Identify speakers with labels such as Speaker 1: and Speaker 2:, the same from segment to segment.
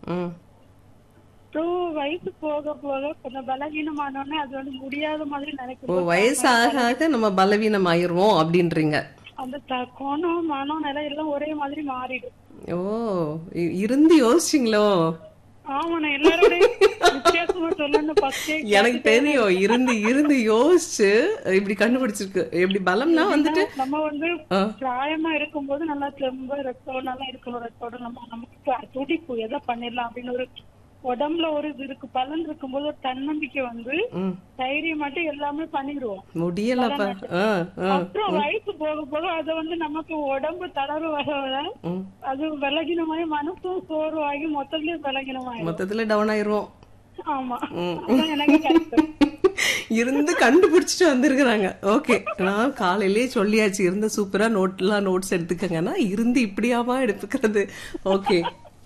Speaker 1: ம்
Speaker 2: அப்புறம் வயசு போக போக கொஞ்சம் பலவீனமானோடனே அது வந்து முடியாத மாதிரி
Speaker 1: ஓ
Speaker 2: நினைக்கும்
Speaker 1: வயசு ஆக ஆக நம்ம பலவீனம் ஆயிருவோம் அப்படின்றீங்க
Speaker 2: அந்த த- கோணம் மனம் நிலை எல்லாம் ஒரே மாதிரி மாறிடும்
Speaker 1: ஓ இ- இருந்து யோசிச்சிங்களோ
Speaker 2: ஆமாண்ணா எல்லாரோட வித்தியாசமா சொல்லணும் ஃபர்ஸ்டே
Speaker 1: எனக்கு தெரியும் இருந்து இருந்து யோசிச்சு இப்படி கண்டுபிடிச்சிருக்கு எப்படி பலம்னா வந்துட்டு
Speaker 2: நம்ம வந்து
Speaker 1: ஆ.
Speaker 2: பிராயமா இருக்கும்போது நல்லா தெம்ப ரத்தம் நல்லா இருக்கணும் ரத்தோட நம்ம நமக்கு துடிப்பு எதை பண்ணிடலாம் அப்படின்னு ஒரு உடம்புல ஒரு இது இருக்கு பலன் இருக்கும்போது ஒரு தன்னம்பிக்கை வந்து
Speaker 1: ம்,
Speaker 2: தைரியம் மட்டும் எல்லாமே பண்ணிடுவோம்
Speaker 1: முடியலப்பா ஆ, ஆ,
Speaker 2: அப்புறம் வயசு போக போக அது வந்து நமக்கு உடம்பு தளர்வு வர வர
Speaker 1: ம்.
Speaker 2: அது விலகினமாயி மனசும் சோர்வாகி மொத்தத்திலயும் விலகினமாயி
Speaker 1: மொத்தத்துல டவுன் ஆயிருவோம்
Speaker 2: ஆமா
Speaker 1: ம்.
Speaker 2: அதான் எனக்கு கருத்து
Speaker 1: இருந்து கண்டுபிடிச்சிட்டு வந்திருக்கிறாங்க ஓகே நான் காலையிலேயே சொல்லியாச்சு இருந்து சூப்பரா நோட்லாம் நோட்ஸ் எடுத்துக்கங்கன்னா இருந்து இப்படியாவா எடுத்துக்கிறது ஓகே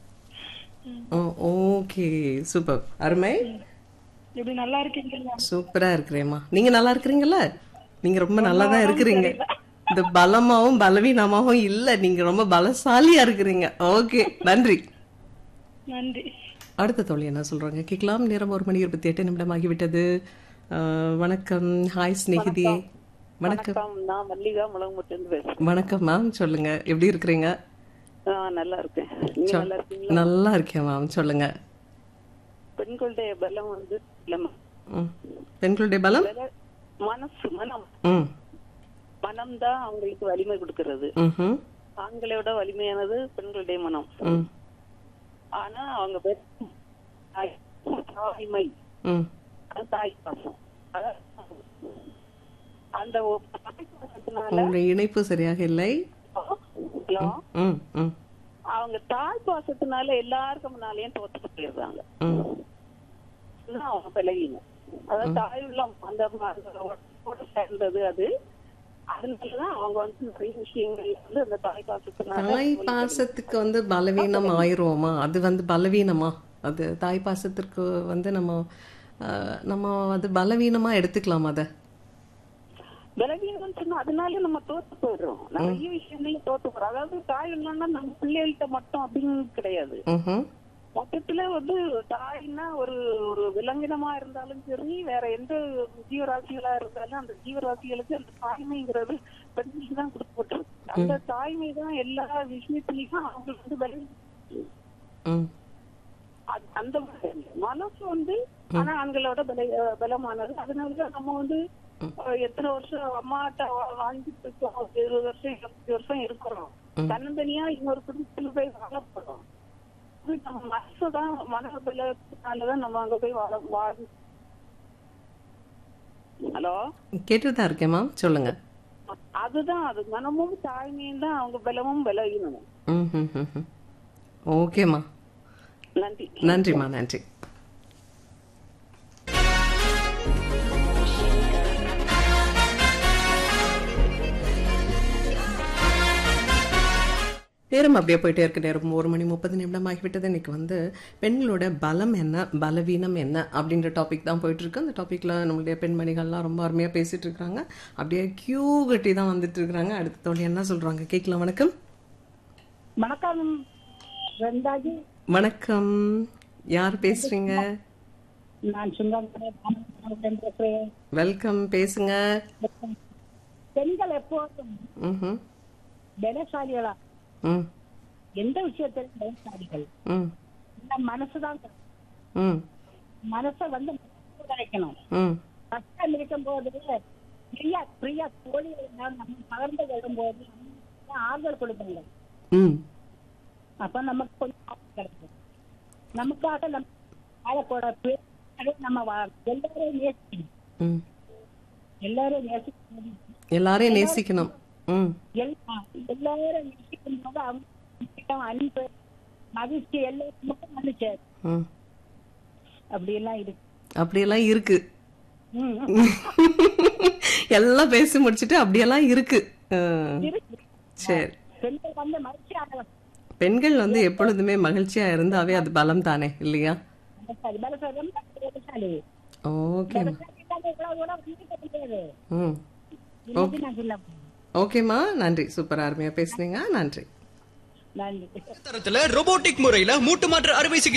Speaker 1: ஓகே சூப்பர் அருமை
Speaker 2: இப்படி நல்லா இருக்கீங்களா
Speaker 1: சூப்பரா இருக்கிறேம்மா நீங்க நல்லா இருக்கிறீங்கல்ல நீங்க ரொம்ப நல்லா தான் இருக்கிறீங்க இந்த பலமாவும் பலவீனமாவும் இல்ல நீங்க ரொம்ப பலசாலியா இருக்கிறீங்க ஓகே நன்றி
Speaker 2: நன்றி
Speaker 1: அடுத்த தோழி என்ன சொல்றாங்க கேட்கலாம் நேரம் ஒரு மணி இருபத்தி எட்டு நிமிடம் ஆகிவிட்டது அஹ், வணக்கம் ஹாய் ஸ்நேகிதி வணக்கம்
Speaker 3: வணக்கம் நான் மல்லிகா முளங்குமுட்டிலிருந்து பேசுறேன்
Speaker 1: வணக்கம் மேம் சொல்லுங்க எப்படி இருக்கிறீங்க
Speaker 3: ஆ, நல்லா இருக்கேன் நீங்க நல்லா இருக்கீங்களா
Speaker 1: நல்லா இருக்கேன் மேம் சொல்லுங்க
Speaker 3: பெண்களுடைய பலம் வந்து இல்லம்மா.
Speaker 1: ம். பெண்களுடைய பலம்
Speaker 3: பல- மனசு மனம்
Speaker 1: ம்
Speaker 3: மனம் தான் அவங்களுக்கு வலிமை கொடுக்கறது
Speaker 1: ம்ஹும்.
Speaker 3: ஆண்களோட வலிமையானது பெண்களுடைய மனம்
Speaker 1: ம்
Speaker 3: ஆனா அவங்க வெறும் தாய்- தாய்மை
Speaker 1: ம்
Speaker 3: அது தாய் பாசம் அதான் அந்த ஒரு தாய் பாசத்தினால
Speaker 1: உங்களுடைய இணைப்பு சரியாக இல்லை
Speaker 3: ஹலோ
Speaker 1: ம் ம்
Speaker 3: அவங்க தாய் பாசத்தினால எல்லாருக்கும் முன்னாலேயும் தோத்துட்டு போயிடுறாங்க
Speaker 1: ம்
Speaker 3: அதுதான் அவங்க பலவீனம் அதாவது தாய் உள்ளம் அந்த ம- சேர்ந்தது அது அதனாலதான் அவங்க வந்து நிறைய விஷயங்கள் வந்து அந்த தாய் பாசத்தினால
Speaker 1: தாய் பாசத்துக்கு வந்து பலவீனம் ஆயிருவோமா அது வந்து பலவீனமா அது தாய் பாசத்திற்கு வந்து நம்ம அஹ், நம்ம அது பலவீனமா எடுத்துக்கலாம் அத
Speaker 3: பலவீனம் சொன்னா அதனால நம்ம தோத்து போயிடுறோம் நிறைய விஷயங்கள்ல தோத்து போறோம் அதாவது தாய் இல்லைன்னா நம்ம பிள்ளைகள்கிட்ட மட்டும் அப்படின்னு கிடையாது
Speaker 1: ம்ஹும்.
Speaker 3: மொத்தத்துல வந்து தாய்னா ஒரு ஒரு விலங்கினமா இருந்தாலும் சரி வேற எந்த ஜீவராசிகளா இருந்தாலும் அந்த ஜீவராசிகளுக்கு அந்த தாய்மைங்கிறது பெண்களுக்கு தான் கொடுக்கப்பட்டிருக்கு அந்த தாய்மை தான் எல்லா விஷயத்திலையும் அவங்களுக்கு வந்து பலம்
Speaker 1: ம்
Speaker 3: அது- அந்த மாதிரி இல்ல. மனசு வந்து ஆனா ஆண்களோட பல பலமானது அதனாலதான் நம்ம வந்து அஹ், எத்தனை வருஷம் அம்மாட்ட வா- வாழ்ந்துட்டு இருக்கோம் ஒரு இருபது வருஷம் இருபத்தி வருஷம் இருக்கிறோம் தன்னந்தனியா இன்னொரு குடும்பத்துல போய் வாழ போறோம் அது நம்ம மனசுதான் மன பலத்தினாலதான் நம்ம அங்க போய் வாழ வாழ ஹலோ
Speaker 1: கேட்டுட்டு தான் இருக்கேன் மேம் சொல்லுங்க
Speaker 3: அதுதான் அது மனமும் தாய்மையும் தான் அவங்க பலமும் பலவீனமும்
Speaker 1: ம் ம் ம் ம். ஓகேம்மா
Speaker 3: நன்றி
Speaker 1: நன்றிம்மா நன்றி நேரம் அப்படியே போயிட்டே இருக்கு நேரம் ஒரு மணி முப்பது நிமிடம் ஆகிவிட்டது இன்னைக்கு வந்து பெண்களோட பலம் என்ன பலவீனம் என்ன அப்படின்ற டாபிக் தான் போயிட்டு இருக்கு அந்த டாபிக்ல நம்மளுடைய பெண்மணிகள்லாம் ரொம்ப அருமையா பேசிட்டு இருக்காங்க அப்படியே கியூ கட்டி தான் வந்துட்டு இருக்காங்க அடுத்த தோழி என்ன சொல்றாங்க கேட்கலாம் வணக்கம்
Speaker 2: வணக்கம் ரெண்டாவது
Speaker 1: வணக்கம் யார் பேசுறீங்க
Speaker 2: நான் சுந்தரம் பேசுறேன்
Speaker 1: வெல்கம் பேசுங்க
Speaker 2: பெண்கள் எப்போதும்
Speaker 1: ம்ஹும்.
Speaker 2: பலசாலிகளா
Speaker 1: ம்
Speaker 2: எந்த விஷயத்திலும் பலசாலிகள்
Speaker 1: ம்
Speaker 2: இந்த மனசுதான்
Speaker 1: ம்
Speaker 2: மனசை வந்து கிடைக்கணும்
Speaker 1: ம்
Speaker 2: கஷ்டம் இருக்கும்போது பிரியா பிரியா தோழிகள் நம்ம பகிர்ந்து கொள்ளும்போது நம்ம ஆறுதல் கொடுப்பாங்க
Speaker 1: ம்
Speaker 2: அப்ப நமக்கு கொஞ்சம் ஆறுதல் கிடைக்கும் நமக்காக நம்ம வாழக்கூட பேர் நம்ம வா- எல்லாரையும் நேசிக்கணும்
Speaker 1: ம்
Speaker 2: எல்லாரும் நேசிக்கணும்
Speaker 1: எல்லாரையும் நேசிக்கணும் ம்
Speaker 2: எல்லா- எல்லாரும் நேசிக்கும் போது அவங்க அன்பு மகிழ்ச்சி எல்லாருக்கும் வந்து சேரும்
Speaker 1: ம்
Speaker 2: அப்படி எல்லாம் இருக்கு
Speaker 1: அப்படியெல்லாம் இருக்கு
Speaker 2: ம்.
Speaker 1: எல்லாம் பேசி முடிச்சிட்டு அப்படியெல்லாம் இருக்கு ம்.
Speaker 2: இருக்கு
Speaker 1: சரி
Speaker 2: பெண்கள் வந்து மகிழ்ச்சியானவன்
Speaker 1: பெண்கள் வந்து எப்பொழுதுமே மகிழ்ச்சியா இருந்தாவே அது பலம் தானே இல்லையா
Speaker 2: பலசாலி பலசாலி ரொம்ப பலசாலி
Speaker 1: ஓகே
Speaker 2: பலசாலி இல்லாத இவ்வளவு கூட வந்துக்க முடியாது
Speaker 1: ம்
Speaker 2: இன்னைக்கு நான் சொல்ல
Speaker 1: ஓகேம்மா நன்றி சூப்பர் அருமையா பேசுனீங்க நன்றி
Speaker 2: நன்றி
Speaker 4: தரத்துல robotic முறையில மூட்டு மாற்று அறுவை சிகிச்சை